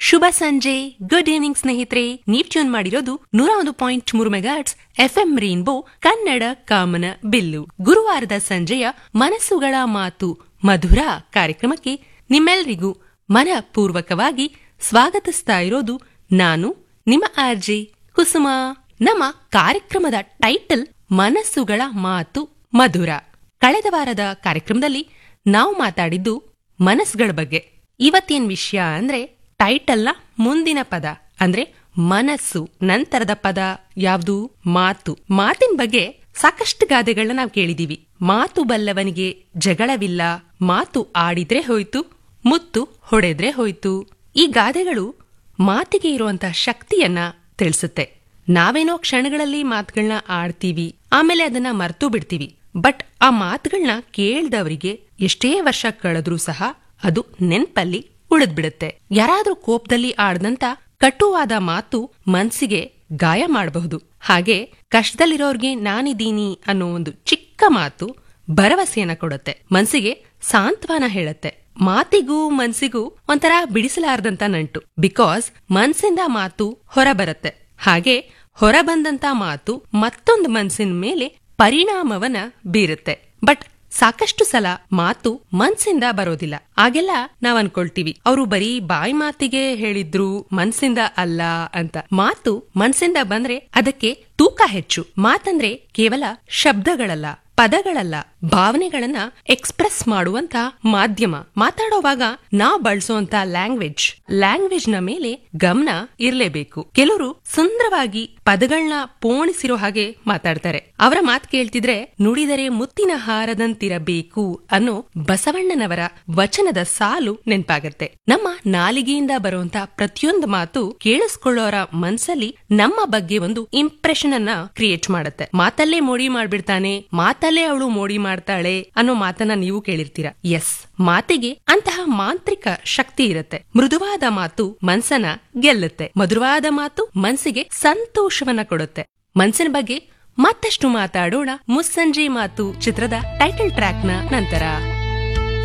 ಶುಭ ಸಂಜೆ good evening ಸ್ನೇಹಿತರೆ ನೀವ್ ಟ್ಯೂನ್ ಮಾಡಿರೋದು ನೂರ ಒಂದು ಪಾಯಿಂಟ್ ಮೂರು ಮೆಗಾಟ್ಸ್ ಎಫ್ಎಂ ರೈನ್ಬೋ ಕನ್ನಡ ಕಾಮನ ಬಿಲ್ಲು ಗುರುವಾರದ ಸಂಜೆಯ ಮನಸ್ಸುಗಳ ಮಾತು ಮಧುರ ಕಾರ್ಯಕ್ರಮಕ್ಕೆ ನಿಮ್ಮೆಲ್ಲರಿಗೂ ಮನಪೂರ್ವಕವಾಗಿ ಸ್ವಾಗತಿಸ್ತಾ ಇರೋದು ನಾನು ನಿಮ್ಮ ಆರ್ಜೆ ಕುಸುಮಾ ನಮ್ಮ ಕಾರ್ಯಕ್ರಮದ ಟೈಟಲ್ ಮನಸ್ಸುಗಳ ಮಾತು ಮಧುರ ಕಳೆದ ವಾರದ ಕಾರ್ಯಕ್ರಮದಲ್ಲಿ ನಾವು ಮಾತಾಡಿದ್ದು ಮನಸ್ಸುಗಳ ಬಗ್ಗೆ ಇವತ್ತೇನ್ ವಿಷಯ ಅಂದ್ರೆ ಟೈಟಲ್ನ ಮುಂದಿನ ಪದ ಅಂದ್ರೆ ಮನಸ್ಸು ನಂತರದ ಪದ ಯಾವುದು ಮಾತು ಮಾತಿನ ಬಗ್ಗೆ ಸಾಕಷ್ಟು ಗಾದೆಗಳನ್ನ ನಾವು ಕೇಳಿದೀವಿ ಮಾತು ಬಲ್ಲವನಿಗೆ ಜಗಳವಿಲ್ಲ ಮಾತು ಆಡಿದ್ರೆ ಹೋಯ್ತು ಮುತ್ತು ಹೊಡೆದ್ರೆ ಹೋಯ್ತು ಈ ಗಾದೆಗಳು ಮಾತಿಗೆ ಇರುವಂತ ಶಕ್ತಿಯನ್ನ ತಿಳಿಸುತ್ತೆ ನಾವೇನೋ ಕ್ಷಣಗಳಲ್ಲಿ ಮಾತುಗಳನ್ನ ಆಡ್ತೀವಿ ಆಮೇಲೆ ಅದನ್ನ ಮರ್ತು ಬಿಡ್ತೀವಿ ಬಟ್ ಆ ಮಾತುಗಳನ್ನ ಕೇಳ್ದವರಿಗೆ ಎಷ್ಟೇ ವರ್ಷ ಕಳೆದ್ರೂ ಸಹ ಅದು ನೆನ್ಪಲ್ಲಿ ಉಳಿದ್ಬಿಡುತ್ತೆ ಯಾರಾದ್ರೂ ಕೋಪದಲ್ಲಿ ಆಡ್ದಂತ ಕಟುವಾದ ಮಾತು ಮನ್ಸಿಗೆ ಗಾಯ ಮಾಡಬಹುದು ಹಾಗೆ ಕಷ್ಟದಲ್ಲಿರೋರ್ಗೆ ನಾನಿದ್ದೀನಿ ಅನ್ನೋ ಒಂದು ಚಿಕ್ಕ ಮಾತು ಭರವಸೆಯನ್ನ ಕೊಡುತ್ತೆ ಮನ್ಸಿಗೆ ಸಾಂತ್ವನ ಹೇಳುತ್ತೆ ಮಾತಿಗೂ ಮನ್ಸಿಗೂ ಒಂಥರ ಬಿಡಿಸಲಾರ್ದಂತ ನಂಟು ಬಿಕಾಸ್ ಮನ್ಸಿಂದ ಮಾತು ಹೊರ ಬರುತ್ತೆ ಹಾಗೆ ಹೊರ ಬಂದಂತ ಮಾತು ಮತ್ತೊಂದು ಮನ್ಸಿನ ಮೇಲೆ ಪರಿಣಾಮವನ್ನ ಬೀರುತ್ತೆ ಬಟ್ ಸಾಕಷ್ಟು ಸಲ ಮಾತು ಮನ್ಸಿಂದ ಬರೋದಿಲ್ಲ ಆಗೆಲ್ಲ ನಾವ್ ಅನ್ಕೊಳ್ತೀವಿ ಅವರು ಬರೀ ಬಾಯಿ ಮಾತಿಗೆ ಹೇಳಿದ್ರು ಮನ್ಸಿಂದ ಅಲ್ಲ ಅಂತ ಮಾತು ಮನ್ಸಿಂದ ಬಂದ್ರೆ ಅದಕ್ಕೆ ತೂಕ ಹೆಚ್ಚು ಮಾತಂದ್ರೆ ಕೇವಲ ಶಬ್ದಗಳಲ್ಲ ಪದಗಳಲ್ಲ ಭಾವನೆಗಳನ್ನ ಎಕ್ಸ್ಪ್ರೆಸ್ ಮಾಡುವಂತ ಮಾಧ್ಯಮ ಮಾತಾಡೋವಾಗ ನಾವ್ ಬಳಸುವಂತ ಲ್ಯಾಂಗ್ವೇಜ್ ಲ್ಯಾಂಗ್ವೇಜ್ ನ ಮೇಲೆ ಗಮನ ಇರ್ಲೇಬೇಕು ಕೆಲವರು ಸುಂದರವಾಗಿ ಪದಗಳನ್ನ ಪೋಣಿಸಿರೋ ಹಾಗೆ ಮಾತಾಡ್ತಾರೆ ಅವರ ಮಾತು ಕೇಳ್ತಿದ್ರೆ ನುಡಿದರೆ ಮುತ್ತಿನ ಹಾರದಂತಿರಬೇಕು ಅನ್ನೋ ಬಸವಣ್ಣನವರ ವಚನದ ಸಾಲು ನೆನ್ಪಾಗತ್ತೆ ನಮ್ಮ ನಾಲಿಗೆಯಿಂದ ಬರುವಂತ ಪ್ರತಿಯೊಂದು ಮಾತು ಕೇಳಿಸ್ಕೊಳ್ಳೋರ ಮನ್ಸಲ್ಲಿ ನಮ್ಮ ಬಗ್ಗೆ ಒಂದು ಇಂಪ್ರೆಷನ್ ಅನ್ನ ಕ್ರಿಯೇಟ್ ಮಾಡುತ್ತೆ ಮಾತಲ್ಲೇ ಮೋಡಿ ಮಾಡ್ಬಿಡ್ತಾನೆ ಮಾತಲ್ಲೇ ಅವಳು ಮೋಡಿ ಮಾಡ್ತಾಳೆ ಅನ್ನೋ ಮಾತನ್ನ ನೀವು ಕೇಳಿರ್ತೀರ ಎಸ್ ಮಾತಿಗೆ ಅಂತಹ ಮಾಂತ್ರಿಕ ಶಕ್ತಿ ಇರುತ್ತೆ ಮೃದುವಾದ ಮಾತು ಮನ್ಸನ್ನ ಗೆಲ್ಲುತ್ತೆ ಮಧುರವಾದ ಮಾತು ಮನ್ಸಿಗೆ ಸಂತೋಷವನ್ನ ಕೊಡುತ್ತೆ ಮನ್ಸಿನ ಬಗ್ಗೆ ಮತ್ತಷ್ಟು ಮಾತಾಡೋಣ ಮುಸ್ಸಂಜೆ ಮಾತು ಚಿತ್ರದ ಟೈಟಲ್ ಟ್ರ್ಯಾಕ್ನ ನಂತರ